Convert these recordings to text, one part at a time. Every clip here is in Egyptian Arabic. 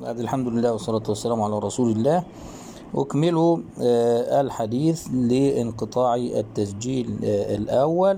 الحمد لله والصلاة والسلام على رسول الله أكمل آه، الحديث لانقطاع التسجيل آه، الأول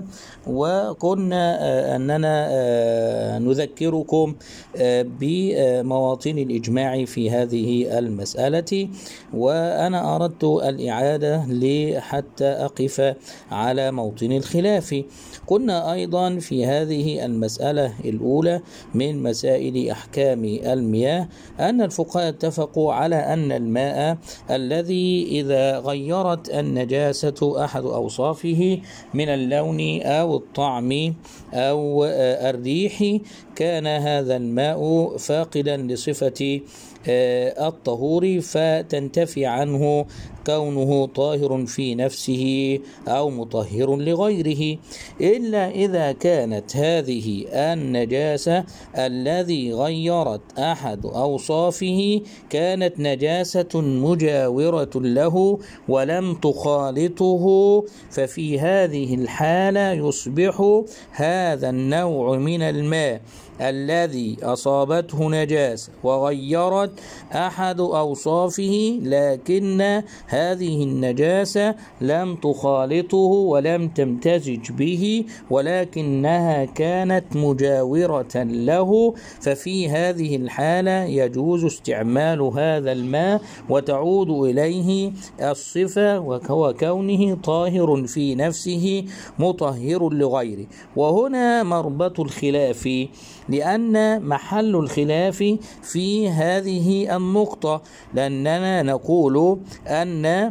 وقلنا آه، أننا آه، نذكركم آه، بمواطن الإجماع في هذه المسألة وأنا أردت الإعادة ل- حتى أقف على موطن الخلاف قلنا أيضا في هذه المسألة الأولى من مسائل أحكام المياه أن الفقهاء اتفقوا على أن الماء الذي إذا غيرت النجاسة أحد أوصافه من اللون أو الطعم أو آه، الريح كان هذا الماء فاقدا لصفة آه، الطهور فتنتفي عنه كونه طاهر في نفسه أو مطهر لغيره إلا إذا كانت هذه النجاسة الذي غيرت أحد أوصافه كانت نجاسة مجاورة له ولم تخالطه ففي هذه الحالة يصبح هذا النوع من الماء الذي أصابته نجاسة وغيرت أحد أوصافه لكن هذه النجاسة لم تخالطه ولم تمتزج به ولكنها كانت مجاورة له ففي هذه الحالة يجوز استعمال هذا الماء وتعود إليه الصفة وهو كونه طاهر في نفسه مطهر لغيره وهنا مربط الخلاف لأن محل الخلاف في هذه النقطة لأننا نقول أن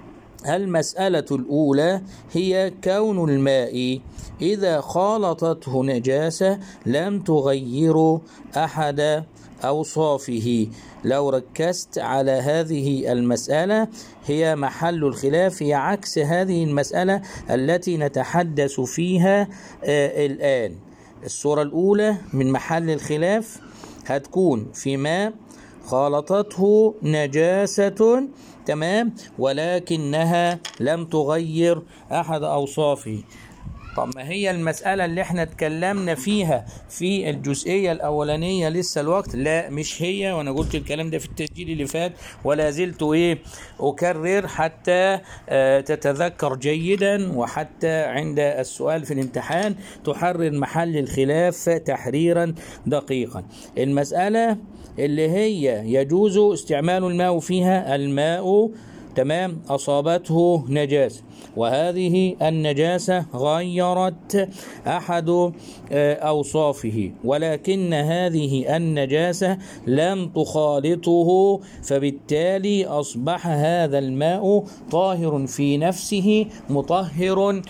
المسألة الأولى هي كون الماء إذا خالطته نجاسة لم تغير أحد أوصافه لو ركزت على هذه المسألة هي محل الخلاف هي عكس هذه المسألة التي نتحدث فيها آه الآن الصورة الأولى من محل الخلاف هتكون في ماء خالطته نجاسة تمام ولكنها لم تغير أحد أوصافه طب ما هي المسألة اللي احنا اتكلمنا فيها في الجزئية الأولانية لسه الوقت لا مش هي وأنا قلت الكلام ده في التسجيل اللي فات ولا زلت إيه أكرر حتى آه تتذكر جيدا وحتى عند السؤال في الامتحان تحرر محل الخلاف تحريرا دقيقا المسألة اللي هي يجوز استعمال الماء فيها الماء تمام أصابته نجاسة وهذه النجاسة غيرت أحد أوصافه ولكن هذه النجاسة لم تخالطه فبالتالي أصبح هذا الماء طاهر في نفسه مطهر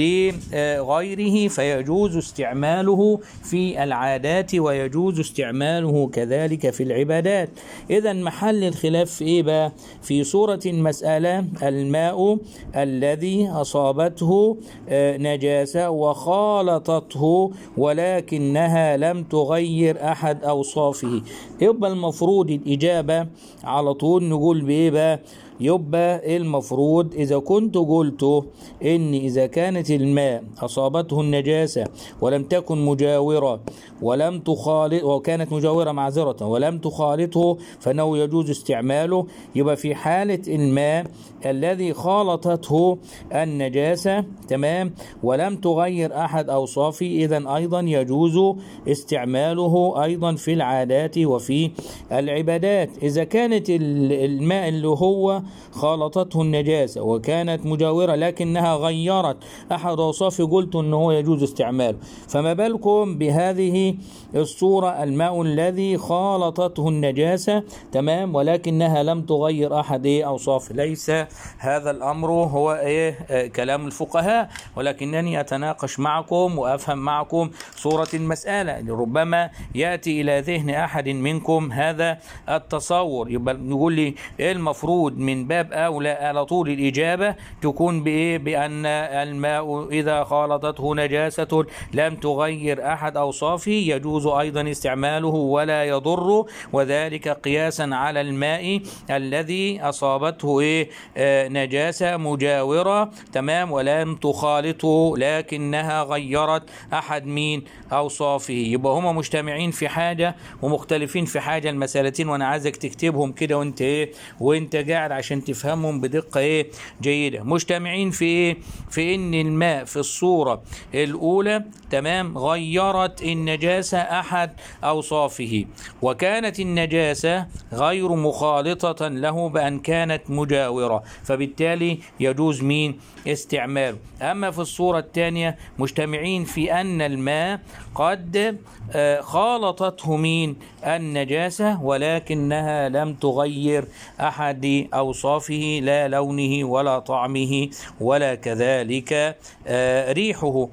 لغيره فيجوز استعماله في العادات ويجوز استعماله كذلك في العبادات إذا محل الخلاف في إيه بقى؟ في صورة المسألة الماء الذي أصابته نجاسة وخالطته ولكنها لم تغير أحد أوصافه يبقى المفروض الإجابة على طول نقول بإيه بقى يبقى المفروض إذا كنت قلت إن إذا كانت الماء أصابته النجاسة ولم تكن مجاورة ولم تخالط وكانت مجاورة معذرة ولم تخالطه فإنه يجوز استعماله يبقى في حالة الماء الذي خالطته النجاسة تمام ولم تغير أحد أوصافه إذا أيضا يجوز استعماله أيضا في العادات وفي العبادات إذا كانت الماء اللي هو خالطته النجاسة وكانت مجاورة لكنها غيرت أحد أوصافه قلت أنه هو يجوز استعماله فما بالكم بهذه الصورة الماء الذي خالطته النجاسة تمام ولكنها لم تغير أحد إيه أوصافه ليس هذا الأمر هو إيه آه كلام الفقهاء ولكنني أتناقش معكم وأفهم معكم صورة المسألة ربما يأتي إلى ذهن أحد منكم هذا التصور يبقى نقول لي إيه المفروض من باب أولى على طول الإجابة تكون بإيه بأن الماء إذا خالطته نجاسة لم تغير أحد أوصافه يجوز أيضا استعماله ولا يضر وذلك قياسا على الماء الذي أصابته إيه آه نجاسة مجاورة مجاورة تمام ولم تخالطه لكنها غيرت أحد مين أوصافه يبقى هما مجتمعين في حاجة ومختلفين في حاجة المسألتين وأنا عايزك تكتبهم كده وأنت إيه وأنت قاعد عشان تفهمهم بدقة إيه جيدة مجتمعين في إيه في إن الماء في الصورة الأولى تمام غيرت النجاسة أحد أوصافه وكانت النجاسة غير مخالطة له بأن كانت مجاورة فبالتالي يجوز مين استعماله أما في الصورة الثانية مجتمعين في أن الماء قد آه، خالطته مين النجاسة ولكنها لم تغير أحد أوصافه لا لونه ولا طعمه ولا كذلك آه، ريحه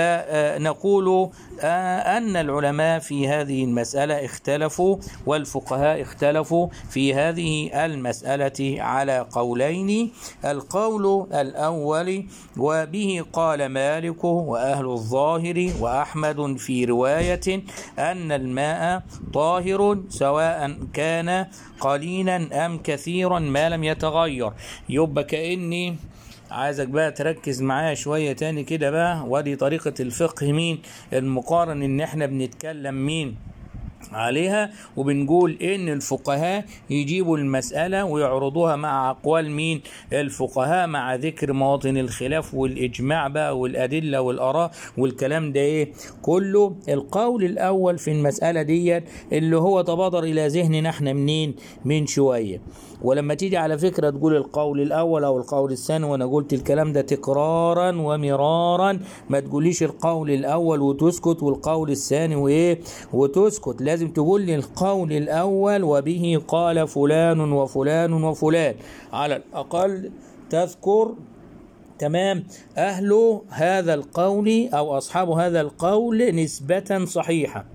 فنقول آه، أن العلماء في هذه المسألة اختلفوا والفقهاء اختلفوا في هذه المسألة على قولين القول الأول وبه قال مالك وأهل الظاهر وأحمد في رواية أن الماء طاهر سواء كان قليلا أم كثيرا ما لم يتغير يبقى كأني عايزك بقى تركز معايا شوية تاني كده بقى ودي طريقة الفقه مين المقارن ان احنا بنتكلم مين عليها وبنقول ان الفقهاء يجيبوا المسألة ويعرضوها مع اقوال مين الفقهاء مع ذكر مواطن الخلاف والاجماع بقى والادلة والاراء والكلام ده ايه كله القول الاول في المسألة ديت اللي هو تبادر الى ذهننا احنا منين من شوية ولما تيجي على فكرة تقول القول الأول أو القول الثاني وأنا قلت الكلام ده تكرارا ومرارا ما تقوليش القول الأول وتسكت والقول الثاني وإيه وتسكت لازم تقول لي القول الأول وبه قال فلان وفلان وفلان على الأقل تذكر تمام أهل هذا القول أو أصحاب هذا القول نسبة صحيحة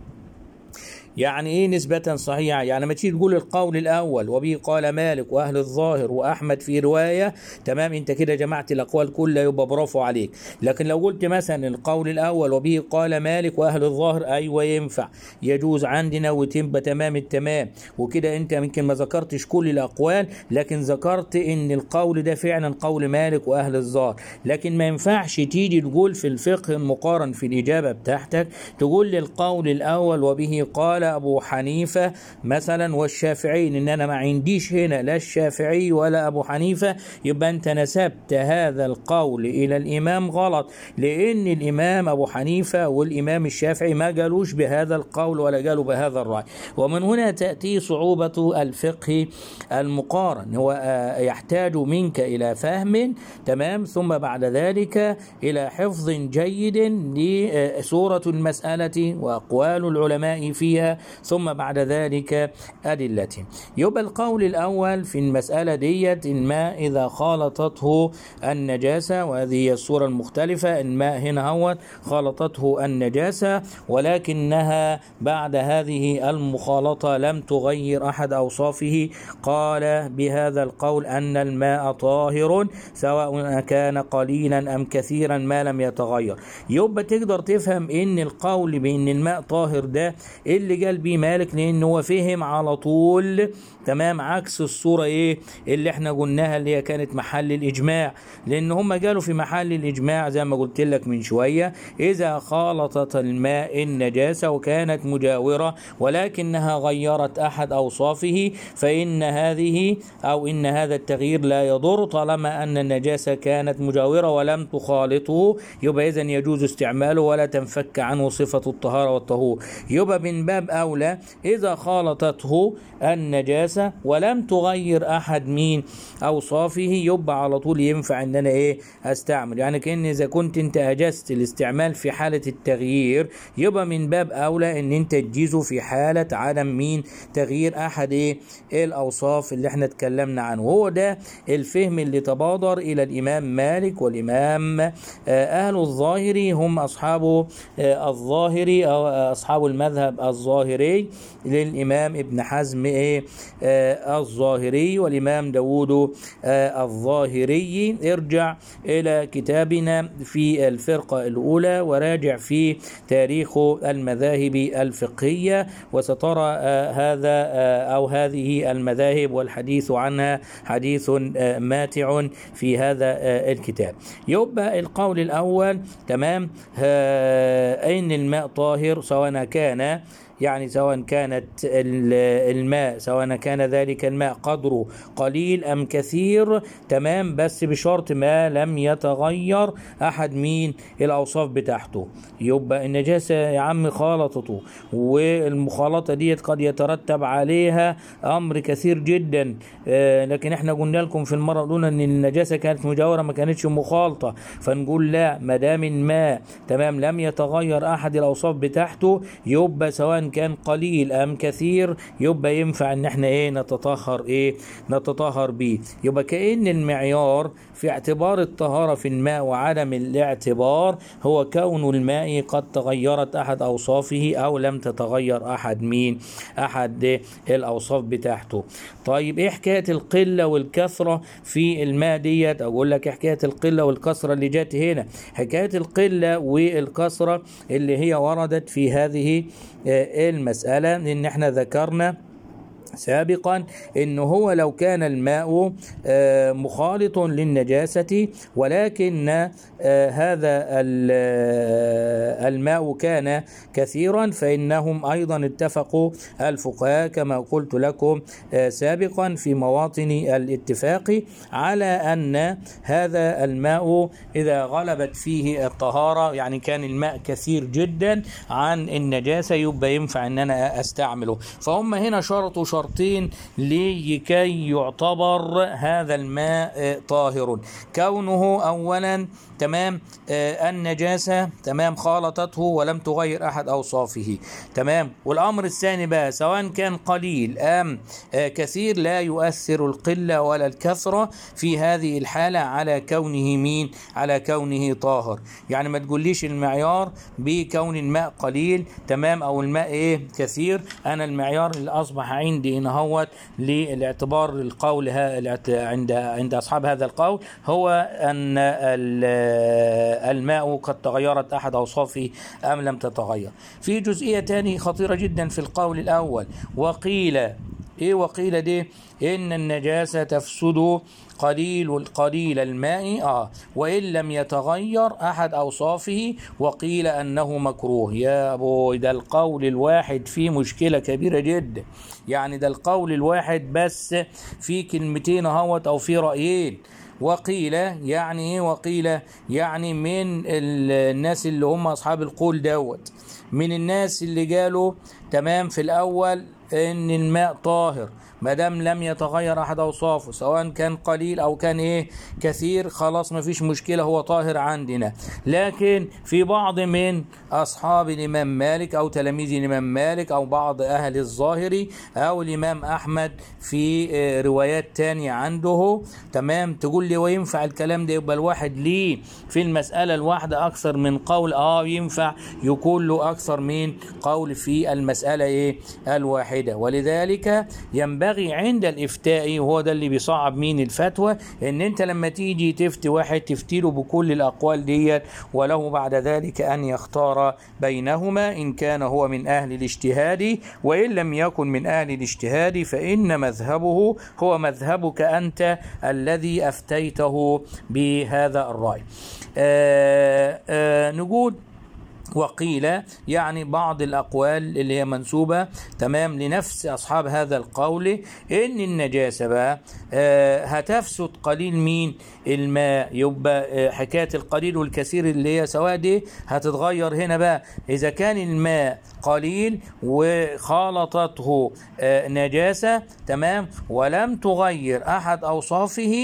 يعني ايه نسبة صحيحة يعني ما تيجي تقول القول الاول وبه قال مالك واهل الظاهر واحمد في رواية تمام انت كده جمعت الاقوال كلها يبقى برافو عليك لكن لو قلت مثلا القول الاول وبه قال مالك واهل الظاهر ايوه ينفع يجوز عندنا وتبقى تمام التمام وكده انت يمكن ما ذكرتش كل الاقوال لكن ذكرت ان القول ده فعلا قول مالك واهل الظاهر لكن ما ينفعش تيجي تقول في الفقه المقارن في الاجابة بتاعتك تقول لي القول الاول وبه قال ابو حنيفه مثلا والشافعي ان انا ما عنديش هنا لا الشافعي ولا ابو حنيفه يبقى انت نسبت هذا القول الى الامام غلط لان الامام ابو حنيفه والامام الشافعي ما قالوش بهذا القول ولا قالوا بهذا الراي ومن هنا تاتي صعوبه الفقه المقارن هو آه، يحتاج منك الى فهم تمام ثم بعد ذلك الى حفظ جيد لصوره المساله واقوال العلماء فيها ثم بعد ذلك أدلته يبقى القول الأول في المسألة ديت الماء إذا خالطته النجاسة وهذه هي الصورة المختلفة الماء هنا هو خالطته النجاسة ولكنها بعد هذه المخالطة لم تغير أحد أوصافه قال بهذا القول أن الماء طاهر سواء كان قليلا أم كثيرا ما لم يتغير يبقى تقدر تفهم إن القول بأن الماء طاهر ده اللي قال بيه مالك لأن هو فهم على طول تمام عكس الصورة إيه اللي إحنا قلناها اللي هي كانت محل الإجماع لأن هم قالوا في محل الإجماع زي ما قلت لك من شوية إذا خالطت الماء النجاسة وكانت مجاورة ولكنها غيرت أحد أوصافه فإن هذه أو إن هذا التغيير لا يضر طالما أن النجاسة كانت مجاورة ولم تخالطه يبقى إذا يجوز استعماله ولا تنفك عنه صفة الطهارة والطهور يبقى من باب أولى إذا خالطته النجاسة ولم تغير أحد مين أوصافه يبقى على طول ينفع إن أنا إيه أستعمل يعني كأن إذا كنت أنت أجزت الاستعمال في حالة التغيير يبقى من باب أولى إن أنت تجيزه في حالة عدم مين تغيير أحد إيه الأوصاف اللي إحنا اتكلمنا عنه وهو ده الفهم اللي تبادر إلى الإمام مالك والإمام آه، أهل الظاهر هم أصحاب آه، الظاهر أو أصحاب المذهب الظاهر الظاهري للإمام ابن حزم إيه آه الظاهري والإمام داود آه الظاهري ارجع إلى كتابنا في الفرقة الأولى وراجع في تاريخ المذاهب الفقهية وسترى آه هذا آه أو هذه المذاهب والحديث عنها حديث آه ماتع في هذا آه الكتاب يبقى القول الأول تمام آه أين الماء طاهر سواء كان يعني سواء كانت الماء سواء كان ذلك الماء قدره قليل أم كثير تمام بس بشرط ما لم يتغير أحد مين الأوصاف بتاعته يبقى النجاسة يا عم خالطته والمخالطة ديت قد يترتب عليها أمر كثير جدا آه لكن احنا قلنا لكم في المرة الأولى أن النجاسة كانت مجاورة ما كانتش مخالطة فنقول لا ما دام الماء تمام لم يتغير أحد الأوصاف بتاعته يبقى سواء كان قليل ام كثير يبقى ينفع ان احنا ايه نتطهر ايه نتطهر بيه يبقى كأن المعيار في اعتبار الطهارة في الماء وعدم الاعتبار هو كون الماء قد تغيرت احد اوصافه او لم تتغير احد مين احد الاوصاف بتاعته طيب ايه حكاية القلة والكثرة في الماء ديت اقول لك حكاية القلة والكثرة اللي جت هنا حكاية القلة والكثرة اللي هي وردت في هذه المسألة إن احنا ذكرنا سابقا انه هو لو كان الماء مخالط للنجاسة ولكن هذا الماء كان كثيرا فإنهم أيضا اتفقوا الفقهاء كما قلت لكم سابقا في مواطن الاتفاق على أن هذا الماء إذا غلبت فيه الطهارة يعني كان الماء كثير جدا عن النجاسة يبقى ينفع أن أنا أستعمله فهم هنا شرطوا شرطين لكي يعتبر هذا الماء طاهر كونه أولا تمام آه النجاسة تمام خالطته ولم تغير أحد أوصافه تمام والأمر الثاني بقى سواء كان قليل أم آه كثير لا يؤثر القلة ولا الكثرة في هذه الحالة على كونه مين على كونه طاهر يعني ما تقوليش المعيار بكون الماء قليل تمام أو الماء إيه كثير أنا المعيار اللي أصبح عندي هنا هوت للاعتبار القول عند عند أصحاب هذا القول هو أن الماء قد تغيرت أحد أوصافه أم لم تتغير في جزئية تانية خطيرة جدا في القول الأول وقيل إيه وقيل دي إن النجاسة تفسد قليل قليل الماء آه وإن لم يتغير أحد أوصافه وقيل أنه مكروه يا أبو ده القول الواحد فيه مشكلة كبيرة جدا يعني ده القول الواحد بس في كلمتين اهوت أو في رأيين وقيل يعني ايه وقيل يعني من الناس اللي هم اصحاب القول دوت من الناس اللي قالوا تمام في الاول ان الماء طاهر ما دام لم يتغير احد اوصافه سواء كان قليل او كان ايه كثير خلاص ما فيش مشكله هو طاهر عندنا لكن في بعض من اصحاب الامام مالك او تلاميذ الامام مالك او بعض اهل الظاهري او الامام احمد في روايات تانية عنده تمام تقول لي وينفع الكلام ده يبقى الواحد ليه في المساله الواحده اكثر من قول اه ينفع يكون له اكثر من قول في المساله ايه الواحده ولذلك ينبغي ينبغي عند الافتاء وهو ده اللي بيصعب مين الفتوى ان انت لما تيجي تفتي واحد تفتي له بكل الاقوال ديت وله بعد ذلك ان يختار بينهما ان كان هو من اهل الاجتهاد وان لم يكن من اهل الاجتهاد فان مذهبه هو مذهبك انت الذي افتيته بهذا الراي آآ آآ نقول وقيل يعني بعض الأقوال اللي هي منسوبة تمام لنفس أصحاب هذا القول إن النجاسة بقى آه هتفسد قليل مين الماء يبقى آه حكاية القليل والكثير اللي هي سواء دي هتتغير هنا بقى إذا كان الماء قليل وخالطته آه نجاسة تمام ولم تغير أحد أوصافه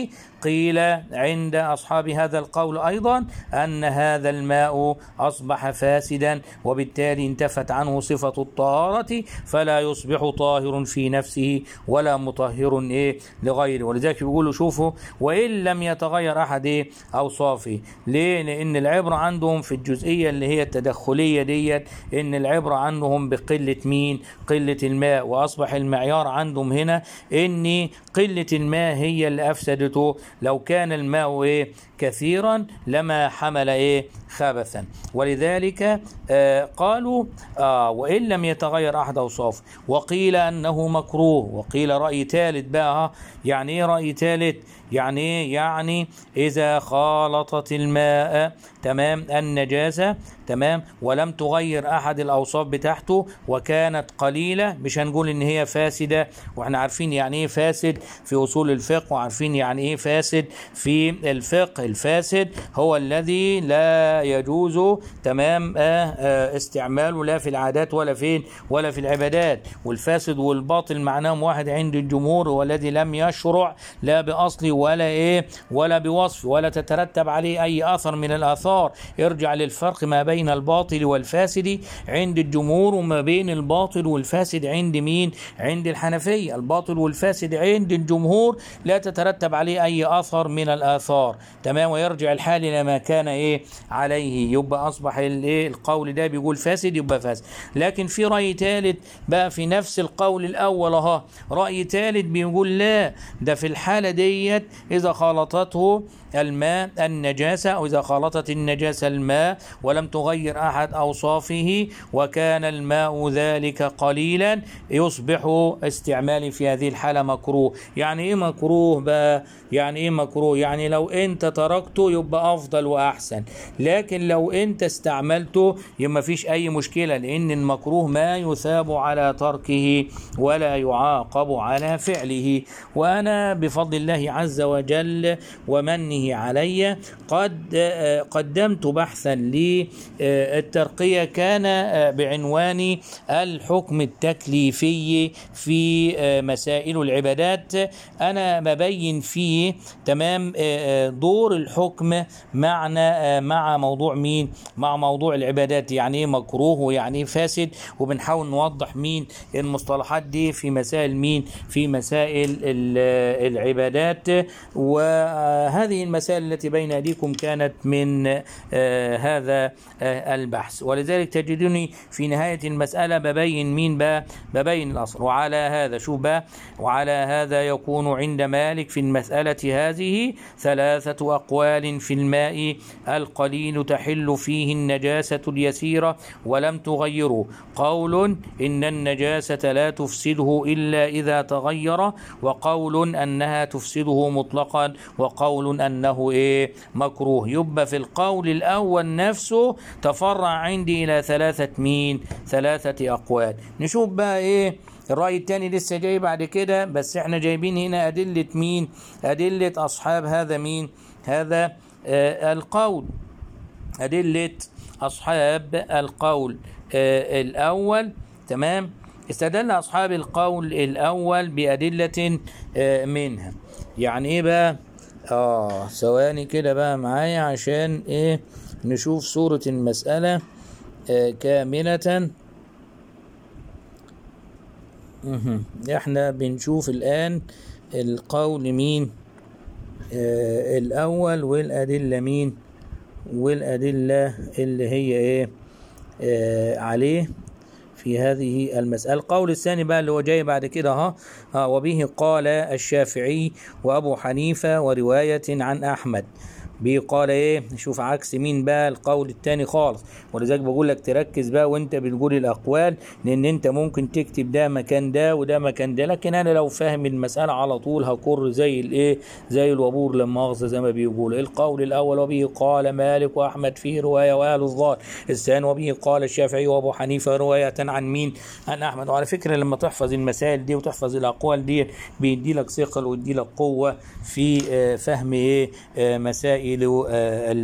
قيل عند أصحاب هذا القول أيضا أن هذا الماء أصبح فاسدا وبالتالي انتفت عنه صفة الطهارة فلا يصبح طاهر في نفسه ولا مطهر إيه لغيره ولذلك بيقولوا شوفوا وإن لم يتغير أحد إيه أوصافه ليه؟ لأن العبرة عندهم في الجزئية اللي هي التدخلية ديت إن العبرة عندهم بقلة مين؟ قلة الماء وأصبح المعيار عندهم هنا إن قلة الماء هي اللي أفسدته لو كان الماء إيه؟ كثيرا لما حمل إيه؟ خبثا ولذلك آه قالوا آه وإن لم يتغير أحد أوصافه وقيل أنه مكروه وقيل رأي ثالث بقى يعني إيه رأي ثالث يعني إيه يعني إذا خالطت الماء تمام النجاسة تمام ولم تغير أحد الأوصاف بتاعته وكانت قليلة مش هنقول إن هي فاسدة وإحنا عارفين يعني إيه فاسد في أصول الفقه وعارفين يعني إيه فاسد في الفقه الفاسد هو الذي لا يجوز تمام آه آه استعماله لا في العادات ولا فين ولا في العبادات والفاسد والباطل معناهم واحد عند الجمهور والذي لم يشرع لا بأصل ولا إيه ولا بوصف ولا تترتب عليه أي أثر من الآثار ارجع للفرق ما بين الباطل والفاسد عند الجمهور وما بين الباطل والفاسد عند مين عند الحنفية الباطل والفاسد عند الجمهور لا تترتب عليه أي أثر من الآثار تمام ويرجع الحال إلى ما كان إيه عليه يبقى أصبح الإيه القول ده بيقول فاسد يبقى فاسد لكن في رأي ثالث بقى في نفس القول الأول أهو رأي ثالث بيقول لا ده في الحالة ديت إذا خالطته الماء النجاسة أو إذا خالطت النجاسة الماء ولم تغير أحد أوصافه وكان الماء ذلك قليلا يصبح استعمالي في هذه الحالة مكروه يعني إيه مكروه بقى يعني إيه مكروه يعني لو أنت تركته يبقى أفضل وأحسن لكن لو أنت استعملته يبقى فيش أي مشكلة لأن المكروه ما يثاب على تركه ولا يعاقب على فعله وأنا بفضل الله عز وجل ومنه علي قد قدمت بحثا للترقية كان بعنوان الحكم التكليفي في مسائل العبادات أنا ببين فيه تمام دور الحكم معنا مع موضوع مين مع موضوع العبادات يعني ايه مكروه ويعني ايه فاسد وبنحاول نوضح مين المصطلحات دي في مسائل مين في مسائل العبادات وهذه المسائل التي بين أيديكم كانت من آه هذا آه البحث ولذلك تجدني في نهاية المسألة ببين مين بقى ببين الأصل وعلى هذا شو بقى وعلى هذا يكون عند مالك في المسألة هذه ثلاثة أقوال في الماء القليل تحل فيه النجاسة اليسيرة ولم تغيره قول إن النجاسة لا تفسده إلا إذا تغير وقول أنها تفسده مطلقا وقول أنه إيه مكروه يبقى في القول الأول نفسه تفرع عندي إلى ثلاثة مين ثلاثة أقوال نشوف بقى إيه الرأي الثاني لسه جاي بعد كده بس احنا جايبين هنا أدلة مين أدلة أصحاب هذا مين هذا آه القول أدلة أصحاب القول آه الأول تمام استدل أصحاب القول الأول بأدلة آه منها يعني إيه بقى آه ثواني كده بقى معايا عشان إيه نشوف صورة المسألة آه كاملة احنا بنشوف الآن القول مين آه الأول والأدلة مين والأدلة اللي هي إيه آه عليه في هذه المسألة القول الثاني بقى اللي هو جاي بعد كده ها, ها وبه قال الشافعي وأبو حنيفة ورواية عن أحمد بيه قال ايه نشوف عكس مين بقى القول التاني خالص ولذلك بقول لك تركز بقى وانت بتقول الاقوال لان انت ممكن تكتب ده مكان ده وده مكان ده لكن انا لو فاهم المساله على طول هكر زي الايه زي الوبور لما مؤاخذه زي ما بيقولوا القول الاول وبه قال مالك واحمد فيه روايه واهل الظاهر الثاني وبه قال الشافعي وابو حنيفه روايه عن مين عن احمد وعلى فكره لما تحفظ المسائل دي وتحفظ الاقوال دي بيدي لك ثقل ويدي لك قوه في فهم ايه مسائل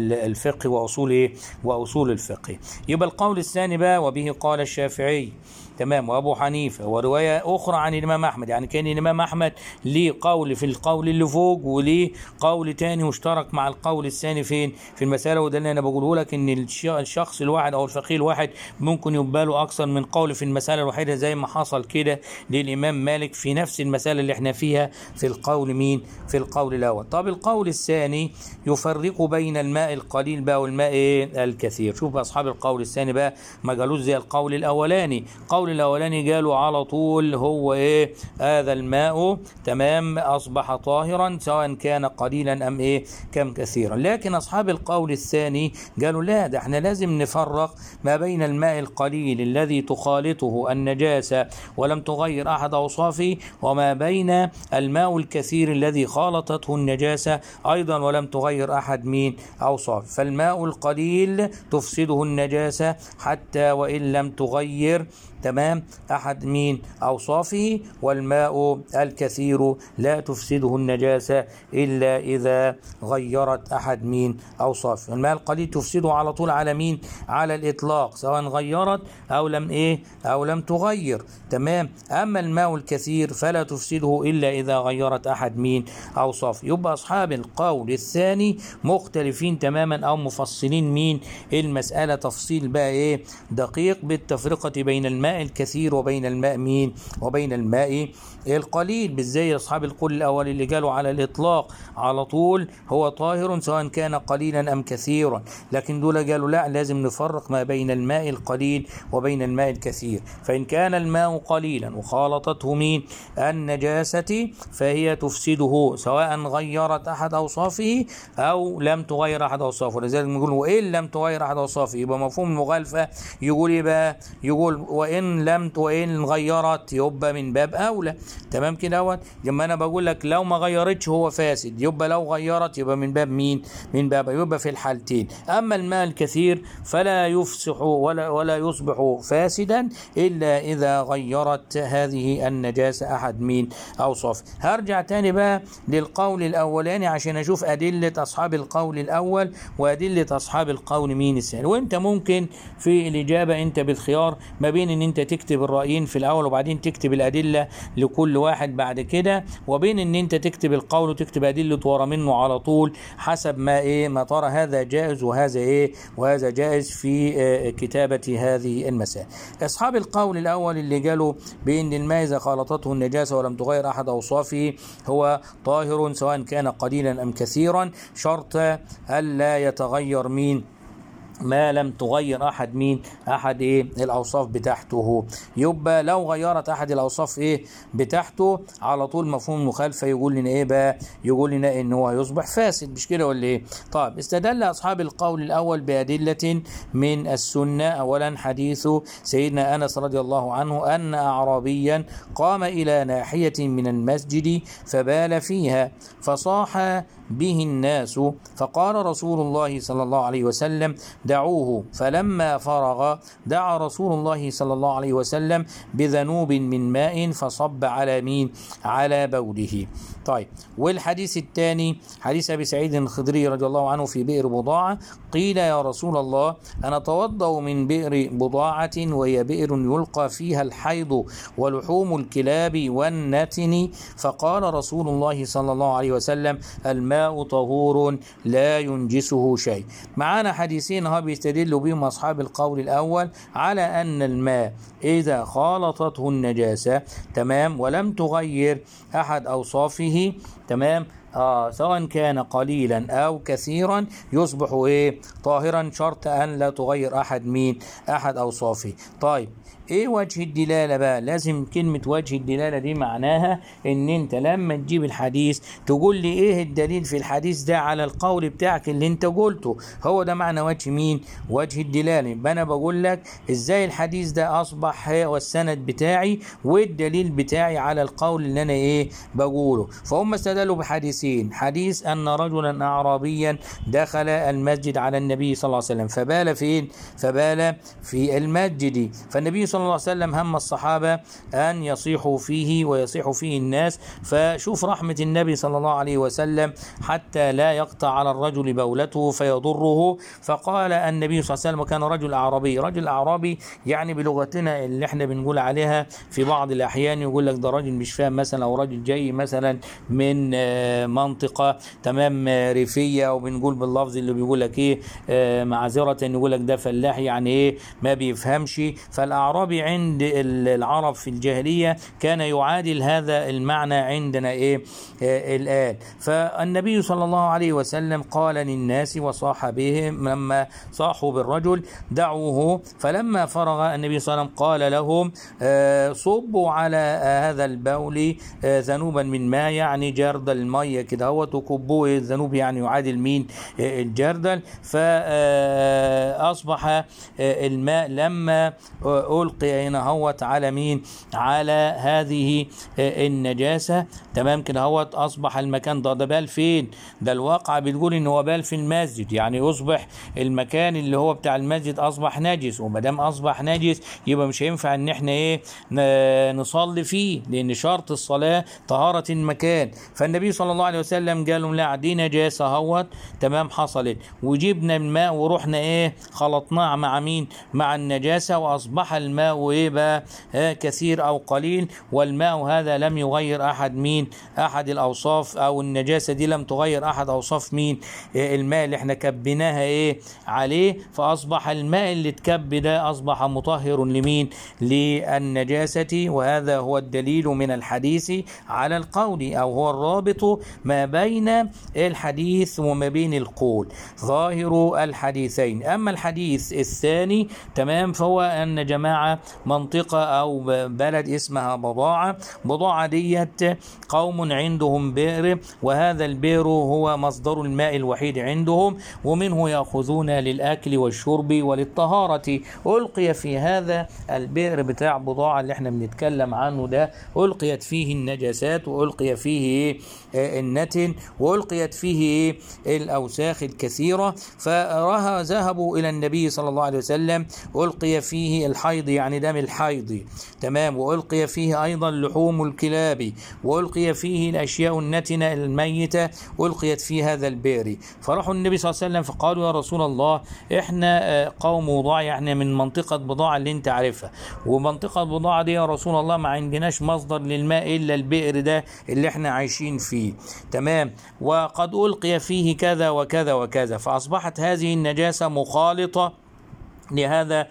الفقه واصول ايه واصول الفقه يبقى القول الثاني بقى وبه قال الشافعي تمام وابو حنيفه وروايه اخرى عن الامام احمد يعني كان الامام احمد ليه قول في القول اللي فوق وليه قول تاني مشترك مع القول الثاني فين في المساله وده اللي انا بقوله لك ان الش- الشخص الواحد او الفقيه الواحد ممكن يبقى له اكثر من قول في المساله الواحده زي ما حصل كده للامام مالك في نفس المساله اللي احنا فيها في القول مين في القول الاول طب القول الثاني يفرق بين الماء القليل بقى والماء إيه؟ الكثير شوف اصحاب القول الثاني بقى ما قالوش زي القول الاولاني القول الاولاني قالوا على طول هو ايه هذا الماء تمام اصبح طاهرا سواء كان قليلا ام ايه كم كثيرا لكن اصحاب القول الثاني قالوا لا ده احنا لازم نفرق ما بين الماء القليل الذي تخالطه النجاسه ولم تغير احد اوصافه وما بين الماء الكثير الذي خالطته النجاسه ايضا ولم تغير احد من اوصافه فالماء القليل تفسده النجاسه حتى وان لم تغير تمام احد من اوصافه والماء الكثير لا تفسده النجاسه الا اذا غيرت احد من اوصافه الماء القليل تفسده على طول على مين على الاطلاق سواء غيرت او لم ايه او لم تغير تمام اما الماء الكثير فلا تفسده الا اذا غيرت احد من اوصافه يبقى اصحاب القول الثاني مختلفين تماما او مفصلين مين المساله تفصيل بقى ايه دقيق بالتفرقه بين الماء الكثير وبين الماء مين وبين الماء القليل بالزي اصحاب القول الاول اللي قالوا على الاطلاق على طول هو طاهر سواء كان قليلا ام كثيرا لكن دول قالوا لا لازم نفرق ما بين الماء القليل وبين الماء الكثير فان كان الماء قليلا وخالطته مين النجاسه فهي تفسده سواء غيرت احد اوصافه او لم تغير احد اوصافه ولذلك نقول وان لم تغير احد اوصافه يبقى مفهوم المغالفه يقول ايه بقى يقول وان لم وان غيرت يبقى من باب اولى تمام كده اهوت لما انا بقول لك لو ما غيرتش هو فاسد يبقى لو غيرت يبقى من باب مين من باب يبقى في الحالتين اما الماء الكثير فلا يفسح ولا ولا يصبح فاسدا الا اذا غيرت هذه النجاسه احد من اوصاف هرجع تاني بقى للقول الاولاني عشان اشوف ادله اصحاب القول الاول وادله اصحاب القول مين الثاني وانت ممكن في الاجابه انت بالخيار ما بين ان انت تكتب الرايين في الاول وبعدين تكتب الادله لكل واحد بعد كده وبين ان انت تكتب القول وتكتب ادله ورا منه على طول حسب ما ايه ما ترى هذا جائز وهذا ايه وهذا جائز في آه، كتابه هذه المسائل اصحاب القول الاول اللي قالوا بان الماء اذا خالطته النجاسه ولم تغير احد اوصافه هو طاهر سواء كان قليلا ام كثيرا شرط الا يتغير مين ما لم تغير احد مين احد ايه الاوصاف بتاعته يبقى لو غيرت احد الاوصاف ايه بتاعته على طول مفهوم مخالفه يقول لنا ايه بقى يقول لنا ان هو يصبح فاسد مش كده ولا ايه طيب استدل اصحاب القول الاول بادله من السنه اولا حديث سيدنا انس رضي الله عنه ان اعرابيا قام الى ناحيه من المسجد فبال فيها فصاح به الناس فقال رسول الله صلى الله عليه وسلم دعوه فلما فرغ دعا رسول الله صلى الله عليه وسلم بذنوب من ماء فصب على مين على بوله طيب والحديث الثاني حديث ابي سعيد الخدري رضي الله عنه في بئر بضاعه قيل يا رسول الله انا اتوضا من بئر بضاعه وهي بئر يلقى فيها الحيض ولحوم الكلاب والنتن فقال رسول الله صلى الله عليه وسلم الماء طهور لا ينجسه شيء معانا حديثين ها بيستدلوا بهم اصحاب القول الاول على ان الماء اذا خالطته النجاسه تمام ولم تغير احد اوصافه تمام آه سواء كان قليلا او كثيرا يصبح ايه طاهرا شرط ان لا تغير احد مين احد اوصافه طيب ايه وجه الدلاله بقى لازم كلمه وجه الدلاله دي معناها ان انت لما تجيب الحديث تقول لي ايه الدليل في الحديث ده على القول بتاعك اللي انت قلته هو ده معنى وجه مين وجه الدلاله يبقى انا بقول لك ازاي الحديث ده اصبح هو السند بتاعي والدليل بتاعي على القول اللي انا ايه بقوله فهم استدلوا بحديثين حديثين حديث أن رجلا أعرابيا دخل المسجد على النبي صلى الله عليه وسلم فبال فين فبال في المسجد فالنبي صلى الله عليه وسلم هم الصحابة أن يصيحوا فيه ويصيح فيه الناس فشوف رحمة النبي صلى الله عليه وسلم حتى لا يقطع على الرجل بولته فيضره فقال النبي صلى الله عليه وسلم وكان رجل أعرابي رجل أعرابي يعني بلغتنا اللي احنا بنقول عليها في بعض الأحيان يقول لك ده راجل مش فاهم مثلا أو راجل جاي مثلا من آه، منطقة تمام آه، ريفية أو بنقول باللفظ اللي بيقول لك إيه آه، معذرة يقول لك ده فلاح يعني إيه ما بيفهمش فالأعرابي عند ال- العرب في الجاهلية كان يعادل هذا المعنى عندنا إيه آه، الآن فالنبي صلى الله عليه وسلم قال للناس وصاح بهم لما صاحوا بالرجل دعوه فلما فرغ النبي صلى الله عليه وسلم قال لهم آه، صبوا على آه، هذا البول آه، ذنوبا من ماء يعني جردل المية كده هو تكبوه الذنوب يعني يعادل مين آه، الجردل فأصبح الماء لما آه، ألقي هنا هوت على مين على هذه آه، النجاسة تمام كده هوت أصبح المكان ده ده بال فين ده الواقع بتقول إن هو بال في المسجد يعني يصبح المكان اللي هو بتاع المسجد أصبح نجس وما دام أصبح نجس يبقى مش هينفع إن إحنا إيه ن- نصلي فيه لأن شرط الصلاة طهارة المكان فالنبي صلى الله عليه وسلم قال لهم لا دي نجاسة هوت تمام حصلت وجبنا الماء ورحنا إيه خلطناه مع مين مع النجاسة وأصبح الماء إيه بقى آه كثير أو قليل والماء هذا لم يغير أحد مين أحد الأوصاف أو النجاسة دي لم تغير أحد أوصاف مين آه الماء اللي احنا كبيناها إيه عليه فأصبح الماء اللي اتكب ده أصبح مطهر لمين للنجاسة وهذا هو الدليل من الحديث على القول أو هو الرابط ما بين الحديث وما بين القول ظاهر الحديثين أما الحديث الثاني تمام فهو أن جماعة منطقة أو ب- بلد اسمها بضاعة بضاعة ديت قوم عندهم بئر وهذا البئر هو مصدر الماء الوحيد عندهم ومنه يأخذون للأكل والشرب وللطهارة ألقي في هذا البئر بتاع بضاعة اللي احنا بنتكلم عنه ده ألقيت فيه النجاسات وألقي فيه إيه؟ آه، النتن وألقيت فيه إيه؟ الأوساخ الكثيرة فرها ذهبوا إلى النبي صلى الله عليه وسلم ألقي فيه الحيض يعني دم الحيض تمام وألقي فيه أيضا لحوم الكلاب وألقي فيه الأشياء النتنة الميتة ألقيت في هذا البئر فراحوا النبي صلى الله عليه وسلم فقالوا يا رسول الله إحنا آه، قوم وضاع يعني من منطقة بضاعة اللي أنت عارفها ومنطقة بضاعة دي يا رسول الله ما عندناش مصدر للماء إلا البئر ده اللي احنا عايشين فيه تمام وقد ألقي فيه كذا وكذا وكذا فأصبحت هذه النجاسة مخالطة لهذا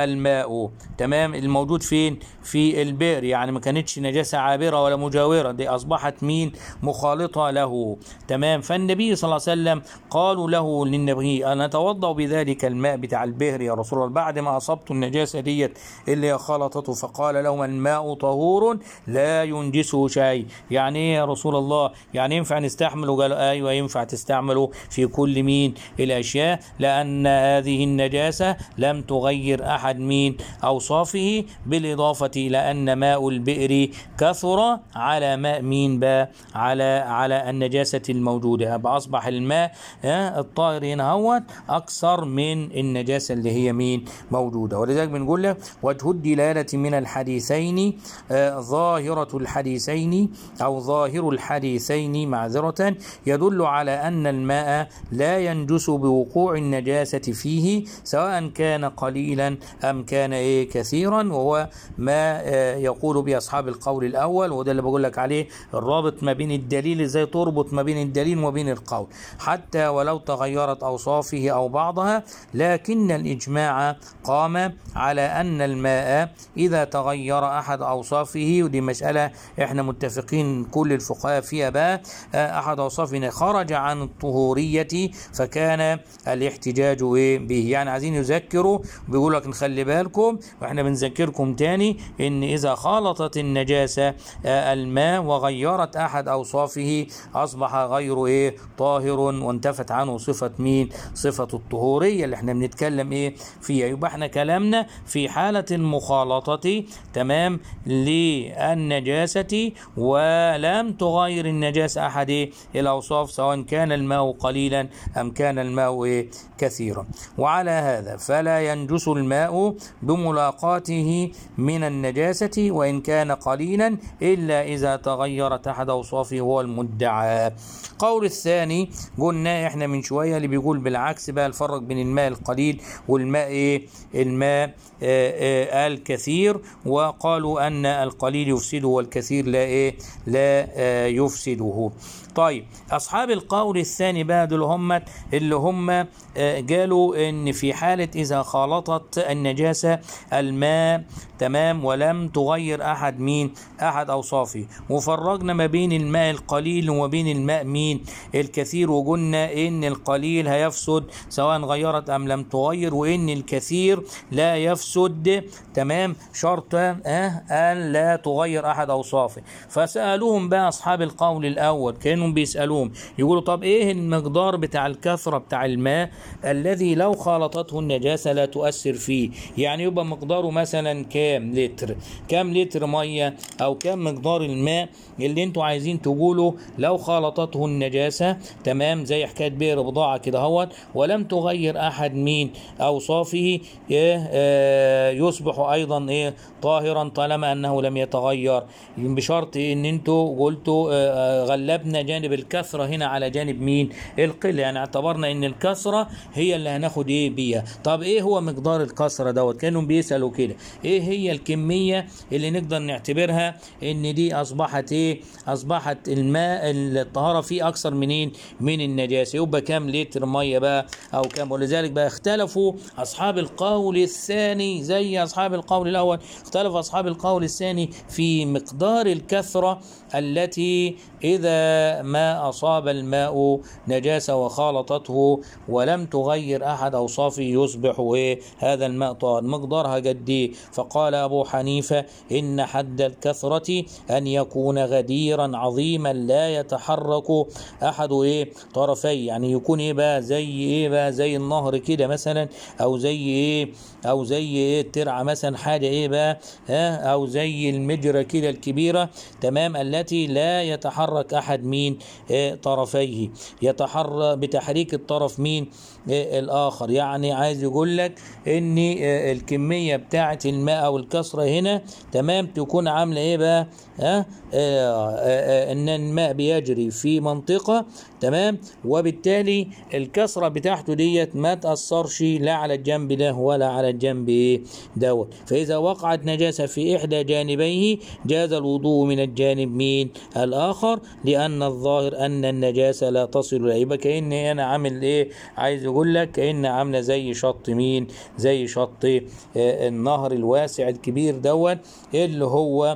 الماء تمام الموجود فين في البئر يعني ما كانتش نجاسة عابرة ولا مجاورة دي أصبحت مين مخالطة له تمام فالنبي صلى الله عليه وسلم قالوا له للنبي أنا أتوضأ بذلك الماء بتاع البئر يا رسول الله بعد ما أصبت النجاسة ديت اللي خلطته فقال لهم الماء طهور لا ينجسه شيء يعني إيه يا رسول الله يعني ينفع نستحمله قالوا أيوة ينفع تستعمله في كل مين الأشياء لأن هذه النجاسة لم تغير أحد من أوصافه بالإضافة إلى أن ماء البئر كثر على ماء مين بقى على على النجاسة الموجودة يبقى أصبح الماء آه، الطاهر هنا هوت أكثر من النجاسة اللي هي مين موجودة ولذلك بنقول لك وجه الدلالة من الحديثين آه، ظاهرة الحديثين أو ظاهر الحديثين معذرة يدل على أن الماء لا ينجس بوقوع النجاسة فيه سواء كان قليلا أم كان إيه كثيرا وهو ما آه، يقول به أصحاب القول الأول وده اللي بقول لك عليه الرابط ما بين الدليل إزاي تربط ما بين الدليل وما بين القول حتى ولو تغيرت أوصافه أو بعضها لكن الإجماع قام على أن الماء إذا تغير أحد أوصافه ودي مسألة إحنا متفقين كل الفقهاء فيها بقى آه، أحد أوصافنا خرج عن الطهورية فكان الاحتجاج إيه به يعني عايزين يذكروا بنذكره بيقول لك نخلي بالكم واحنا بنذكركم تاني ان اذا خالطت النجاسه آه، الماء وغيرت احد اوصافه اصبح غيره ايه طاهر وانتفت عنه صفه مين صفه الطهوريه اللي احنا بنتكلم ايه فيها يبقى احنا كلامنا في حاله المخالطه تمام للنجاسه ولم تغير النجاسه احد إيه؟ الاوصاف سواء كان الماء قليلا ام كان الماء إيه؟ كثيرا وعلى هذا فلا ينجس الماء بملاقاته من النجاسه وان كان قليلا الا اذا تغيرت احد اوصافه هو المدعى قول الثاني قلنا احنا من شويه اللي بيقول بالعكس بقى الفرق بين الماء القليل والماء ايه الماء آه آه الكثير وقالوا ان القليل يفسده والكثير لا ايه لا آه يفسده طيب اصحاب القول الثاني بقى دول هم اللي هم آه، قالوا ان في حاله اذا خالطت النجاسه الماء تمام ولم تغير احد مين احد اوصافه وفرقنا ما بين الماء القليل وما بين الماء مين الكثير وقلنا ان القليل هيفسد سواء غيرت ام لم تغير وان الكثير لا يفسد تمام شرط آه ان لا تغير احد اوصافه فسالوهم بقى اصحاب القول الاول كانوا بيسالوهم يقولوا طب ايه المقدار بتاع الكثره بتاع الماء الذي لو خالطته النجاسه لا تؤثر فيه يعني يبقى مقداره مثلا كام لتر كام لتر ميه او كام مقدار الماء اللي انتوا عايزين تقولوا لو خالطته النجاسه تمام زي حكايه بئر بضاعه كده اهوت ولم تغير احد من اوصافه إيه، آه، يصبح ايضا ايه طاهرا طالما انه لم يتغير بشرط ان انتوا قلتوا آه، آه، غلبنا جانب الكثره هنا على جانب مين القله يعني اعتبرنا ان الكثره هي اللي هناخد ايه بيها طب ايه هو مقدار الكثره دوت كانوا بيسالوا كده ايه هي الكميه اللي نقدر نعتبرها ان دي اصبحت ايه اصبحت الماء الطهاره فيه اكثر منين من النجاسه يبقى كام لتر ميه بقى او كام ولذلك بقى اختلفوا اصحاب القول الثاني زي اصحاب القول الاول اختلف اصحاب القول الثاني في مقدار الكثره التي اذا ما اصاب الماء نجاسه وخالطته ولم تغير احد اوصافه يصبح ايه هذا الماء طاهر مقدارها قد ايه فقال ابو حنيفه ان حد الكثره ان يكون غديرا عظيما لا يتحرك احد ايه طرفيه يعني يكون ايه بقى زي ايه بقى زي النهر كده مثلا او زي ايه او زي ايه الترعه مثلا حاجه ايه بقى ها او زي المجرى كده الكبيره تمام التي لا يتحرك احد من إيه طرفيه يتحرك بتحريك الطرف مين إيه الاخر يعني عايز يقول لك ان إيه الكميه بتاعه الماء او الكسره هنا تمام تكون عامله ايه بقى ها آه آه ان الماء بيجري في منطقه تمام وبالتالي الكسره بتاعته ديت ما تاثرش لا على الجنب ده ولا على الجنب ايه دوت فاذا وقعت نجاسه في احدى جانبيه جاز الوضوء من الجانب مين الاخر لان الظاهر ان النجاسه لا تصل اليه يبقى كاني انا عامل ايه عايز اقول لك كان عامله زي شط مين زي شط آه النهر الواسع الكبير دوت اللي هو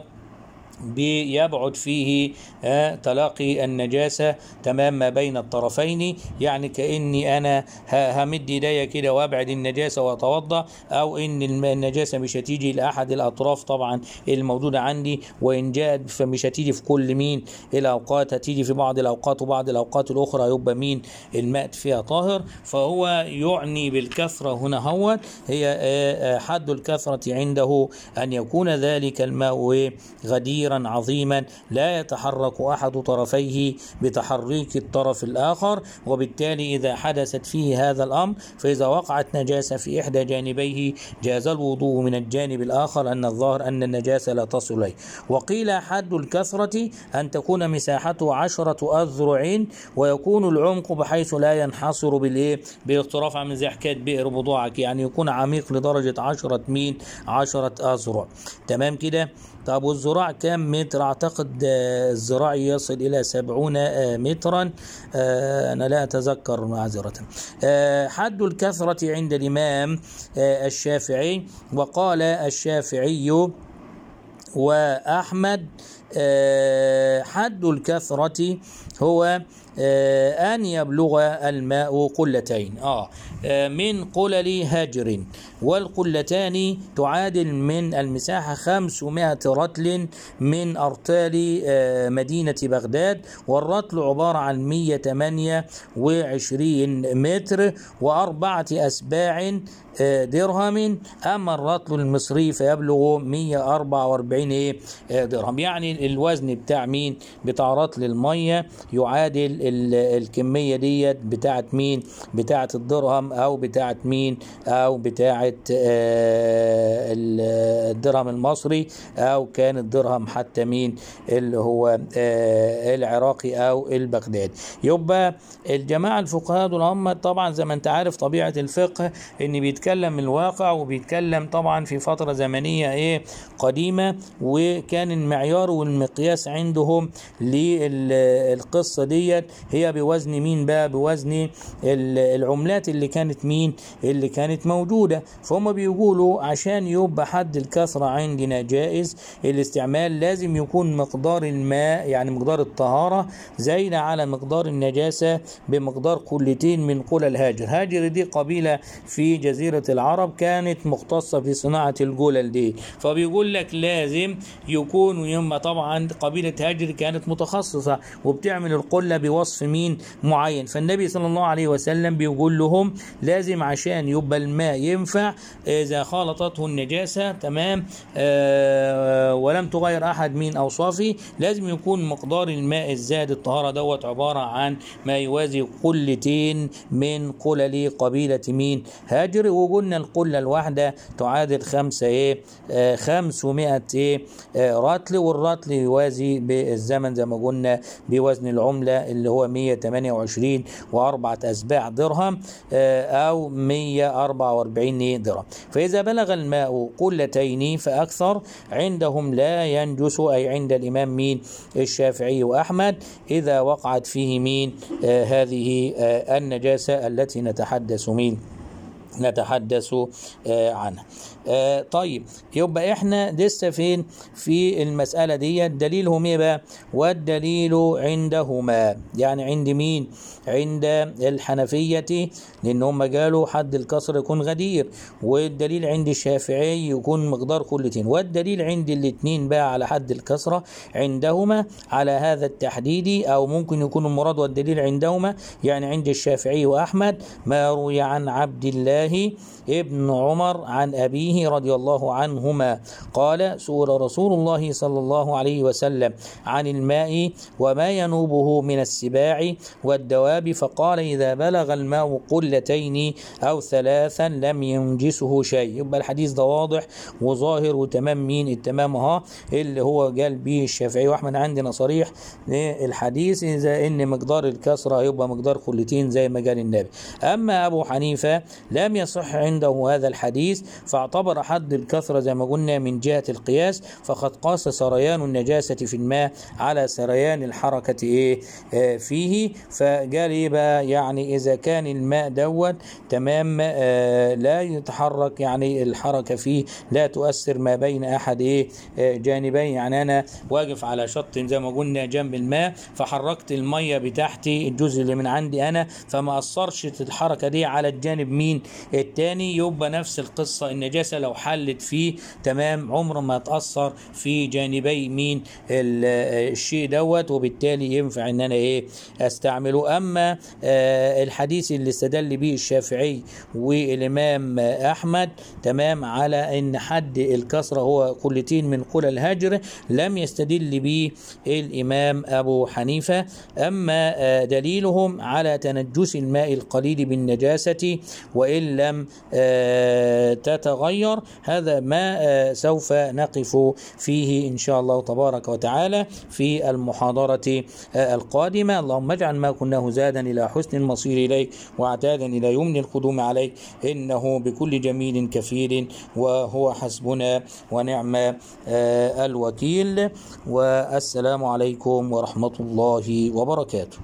بيبعد فيه آه تلاقي النجاسة تمام ما بين الطرفين يعني كأني أنا همد إيديا كده وأبعد النجاسة وأتوضأ أو إن النجاسة مش هتيجي لأحد الأطراف طبعا الموجودة عندي وإن جاءت فمش هتيجي في كل مين الأوقات هتيجي في بعض الأوقات وبعض الأوقات الأخرى يبقى مين الماء فيها طاهر فهو يعني بالكثرة هنا هو هي آه حد الكثرة عنده أن يكون ذلك الماء غدير كبيرا عظيما لا يتحرك احد طرفيه بتحريك الطرف الاخر وبالتالي اذا حدثت فيه هذا الامر فاذا وقعت نجاسه في احدى جانبيه جاز الوضوء من الجانب الاخر ان الظاهر ان النجاسه لا تصل اليه وقيل حد الكثره ان تكون مساحته عشرة اذرع ويكون العمق بحيث لا ينحصر بالايه بالاقتراف عامل زي حكايه بئر بضاعك يعني يكون عميق لدرجه عشرة مين عشرة اذرع تمام كده طب والذراع كام متر اعتقد الذراع يصل الى سبعون مترا انا لا اتذكر معذرة حد الكثرة عند الامام الشافعي وقال الشافعي واحمد آه، حد الكثرة هو آه، أن يبلغ الماء قلتين آه آه، من قلل هجر والقلتان تعادل من المساحة 500 رطل من أرطال آه، مدينة بغداد والرطل عبارة عن 128 متر وأربعة أسباع آه، درهم أما الرطل المصري فيبلغ 144 إيه؟ آه، درهم يعني الوزن بتاع مين بتاع رطل المية يعادل ال- الكمية ديت بتاعت مين بتاعت الدرهم أو بتاعت مين أو بتاعت آه، ال- الدرهم المصري أو كان الدرهم حتى مين اللي هو آه، العراقي أو البغدادي يبقى الجماعة الفقهاء دول هم طبعا زي ما انت عارف طبيعة الفقه ان بيتكلم من الواقع وبيتكلم طبعا في فترة زمنية ايه قديمة وكان المعيار والمقياس عندهم للقصة ديت هي بوزن مين بقى بوزن ال- العملات اللي كانت مين اللي كانت موجودة فهم بيقولوا عشان يبقى حد الكثرة عندنا جائز الاستعمال لازم يكون مقدار الماء يعني مقدار الطهارة زايد على مقدار النجاسة بمقدار كلتين من قلى الهاجر هاجر دي قبيلة في جزيرة العرب كانت مختصة في صناعة الجلل دي فبيقول لك لازم يكون يما طبعا قبيلة هاجر كانت متخصصة وبتعمل القلة بوصف مين معين فالنبي صلى الله عليه وسلم بيقول لهم لازم عشان يبقى الماء ينفع إذا خالطته النجاسة تمام آه ولم تغير أحد من أوصافه لازم يكون مقدار الماء الزائد الطهارة دوت عبارة عن ما يوازي قلتين من قلل قبيلة مين هاجر وقلنا القلة الواحدة تعادل خمسة ايه آه خمسمائة ايه آه رطل والرطل يوازي بالزمن زي ما قلنا بوزن العملة اللي هو 128 وأربعة أسباع درهم آه أو 144 درهم فإذا بلغ الماء قلتين فأكثر عندهم لا ينجس أي عند الإمام مين الشافعي وأحمد إذا وقعت فيه مين آه هذه آه النجاسة التي نتحدث مين نتحدث آه عنها آه طيب يبقى احنا لسه فين في المسألة دي دليلهم ايه بقى والدليل عندهما يعني عند مين عند الحنفية لان هم قالوا حد الكسر يكون غدير والدليل عند الشافعي يكون مقدار كلتين والدليل عند الاثنين بقى على حد الكسرة عندهما على هذا التحديد او ممكن يكون المراد والدليل عندهما يعني عند الشافعي واحمد ما روي عن عبد الله ابن عمر عن أبيه رضي الله عنهما قال سئل رسول الله صلى الله عليه وسلم عن الماء وما ينوبه من السباع والدواب فقال إذا بلغ الماء قلتين أو ثلاثا لم ينجسه شيء يبقى الحديث ده واضح وظاهر وتمام مين التمام ها اللي هو قال به الشافعي وأحمد عندنا صريح الحديث إذا إن مقدار الكسرة يبقى مقدار قلتين زي ما قال النبي أما أبو حنيفة لم يصح عنده هذا الحديث فاعتبر حد الكثرة زي ما قلنا من جهة القياس فقد قاس سريان النجاسة في الماء على سريان الحركة إيه آه فيه فقال إيه بقى يعني إذا كان الماء دوت تمام آه لا يتحرك يعني الحركة فيه لا تؤثر ما بين أحد إيه آه جانبين يعني أنا واقف على شط زي ما قلنا جنب الماء فحركت المية بتاعتي الجزء اللي من عندي أنا فما أثرش الحركة دي على الجانب مين التاني يبقى نفس القصة النجاسة لو حلت فيه تمام عمر ما تأثر في جانبي مين الشيء دوت وبالتالي ينفع ان انا ايه استعمله اما آه الحديث اللي استدل به الشافعي والامام احمد تمام على ان حد الكسرة هو قلتين من قلى الهجر لم يستدل به الامام ابو حنيفة اما آه دليلهم على تنجس الماء القليل بالنجاسة وإن لم تتغير هذا ما سوف نقف فيه إن شاء الله تبارك وتعالى في المحاضرة القادمة اللهم اجعل ما كناه زادا إلى حسن المصير إليك واعتادا إلى يمن القدوم عليك إنه بكل جميل كفيل وهو حسبنا ونعم الوكيل والسلام عليكم ورحمة الله وبركاته